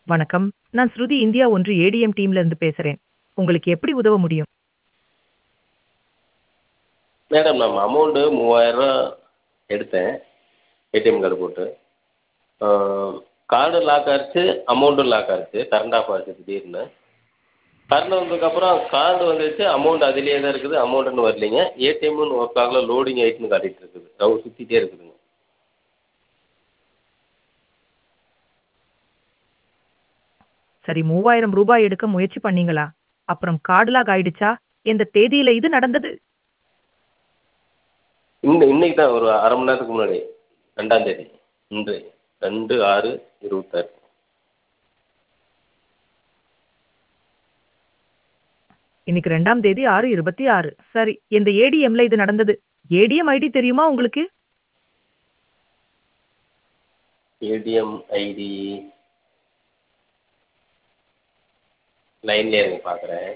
வணக்கம் நான் ஸ்ருதி இந்தியா ஒன்று ஏடிஎம் டீம்ல இருந்து பேசுறேன் உங்களுக்கு எப்படி உதவ முடியும் மேடம் நம்ம அமௌண்ட்டு மூவாயிரரூவா எடுத்தேன் ஏடிஎம் கார்டு போட்டு கார்டு லாக் ஆகிருச்சு அமௌண்ட்டும் லாக் ஆகிருச்சு கரண்ட் ஆஃப் ஆகிருச்சு திடீர்னு கரண்ட் வந்ததுக்கப்புறம் கார்டு வந்துருச்சு அமௌண்ட் அதிலேயே தான் இருக்குது அமௌண்ட் இன்னும் வரலைங்க ஏடிஎம்மும் ஒர்க் ஆகல லோடிங் ஆகிட்டுன்னு காட்டிகிட்டு இருக்குது ரவு சுற்றிட்டே இருக்குதுங்க சரி மூவாயிரம் ரூபாய் எடுக்க முயற்சி பண்ணீங்களா அப்புறம் கார்டு லாக் ஆயிடுச்சா எந்த தேதியில இது நடந்தது இந்த இன்னைக்கு தான் ஒரு அரை மணி நேரத்துக்கு முன்னாடி ரெண்டாம் தேதி இன்று ரெண்டு ஆறு இருபத்தாறு இன்னைக்கு ரெண்டாம் தேதி ஆறு இருபத்தி ஆறு சரி எந்த ஏடிஎம்ல இது நடந்தது ஏடிஎம் ஐடி தெரியுமா உங்களுக்கு ஏடிஎம் ஐடி லைன்லேயே இருங்க பார்க்குறேன்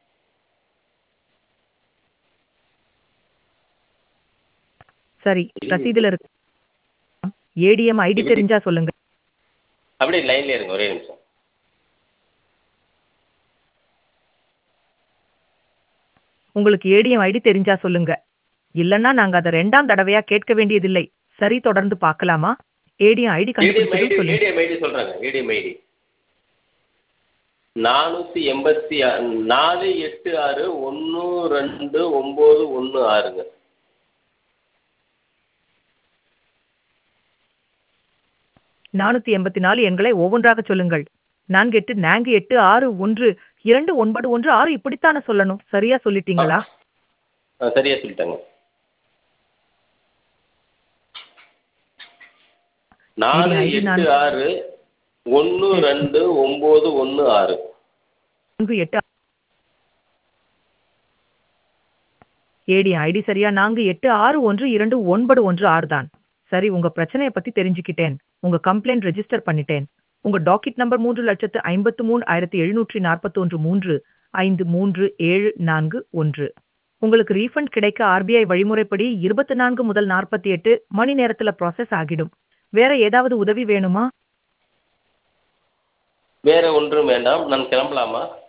சரி ரசீதுல இருக்கு ஏடிஎம் ஐடி தெரிஞ்சா சொல்லுங்க அப்படியே லைன்லேயே இருங்க ஒரே நிமிஷம் உங்களுக்கு ஏடிஎம் ஐடி தெரிஞ்சா சொல்லுங்க இல்லன்னா நாங்க அதை ரெண்டாம் தடவையா கேட்க வேண்டியதில்லை சரி தொடர்ந்து பார்க்கலாமா ஏடிஎம் ஐடி ஏடிஎம் ஐடி கண்டுபிடிச்சதும் சொல்லுங்க ஏடிஎம் ஐடி சொல்கிறாங்க ஏடிஎம் ஐடி நானூற்றி எண்பத்தி ஆ நாலு எட்டு ஆறு ஒன்று ரெண்டு ஒம்பது ஒன்று ஆறுங்க நானூத்தி எண்பத்தி நாலு எண்களை ஒவ்வொன்றாக சொல்லுங்கள் நான்கு எட்டு நான்கு எட்டு ஆறு ஒன்று இரண்டு ஒன்பது ஒன்று ஆறு இப்படித்தானே சொல்லணும் சரியா சொல்லிட்டீங்களா ஆ சரியாக சொல்லிட்டாங்க நாலு ஐடி எட்டு நான் ஆறு ஒன்று ரெண்டு ஒம்பது ஒன்று ஆறு நான்கு எட்டு ஏடி ஐடி சரியா நான்கு எட்டு ஆறு ஒன்று இரண்டு ஒன்பது ஒன்று ஆறு தான் சரி உங்க பிரச்சனையை பத்தி தெரிஞ்சுக்கிட்டேன் உங்க கம்ப்ளைண்ட் ரெஜிஸ்டர் பண்ணிட்டேன் உங்க டாக்கெட் நம்பர் மூன்று லட்சத்து ஐம்பத்து மூணு ஆயிரத்தி எழுநூற்றி நாற்பத்தொன்று மூன்று ஐந்து மூன்று ஏழு நான்கு ஒன்று உங்களுக்கு ரீஃபண்ட் கிடைக்க ஆர்பிஐ வழிமுறைப்படி இருபத்தி நான்கு முதல் நாற்பத்தி எட்டு மணி நேரத்துல ப்ராசஸ் ஆகிடும் வேற ஏதாவது உதவி வேணுமா வேற ஒன்றும் வேண்டாம் நான் கிளம்பலாமா